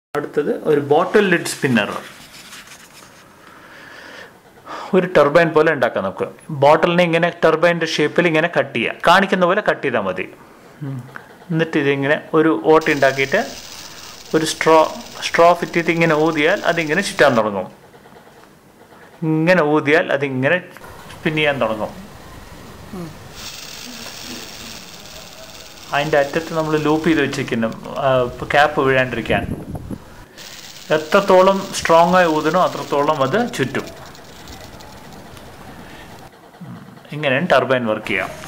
അടുത്തത് ഒരു bottle lid spinner ഒരു ടർബൈൻ പോലെ ഉണ്ടാക്കാം നമുക്ക് ബോട്ടിലിനെ ഇങ്ങനെ ടർബൈൻ്റെ ഷേപ്പിൽ ഇങ്ങനെ കട്ട് ചെയ്യുക കാണിക്കുന്ന പോലെ കട്ട് ചെയ്താൽ മതി ഉം. എന്നിട്ട് ഇതിങ്ങനെ ഒരു ഓട്ട് ഉണ്ടാക്കിയിട്ട് ഒരു സ്ട്രോ സ്ട്രോ ഫിറ്റ് ചെയ്ത് ഇങ്ങനെ ഊതിയാൽ അതിങ്ങനെ ചുറ്റാൻ തുടങ്ങും ഇങ്ങനെ ഊതിയാൽ അതിങ്ങനെ സ്പിൻ ചെയ്യാൻ തുടങ്ങും അതിൻ്റെ അറ്റത്ത് നമ്മൾ ലൂപ്പ് ചെയ്ത് വെച്ചിരിക്കുന്നു ക്യാപ്പ് വീഴാണ്ടിരിക്കാൻ എത്രത്തോളം സ്ട്രോങ് ആയി ഊതണോ അത്രത്തോളം അത് ചുറ്റും ഉം. ഇങ്ങനെയാണ് ടർബൈൻ വർക്ക് ചെയ്യാം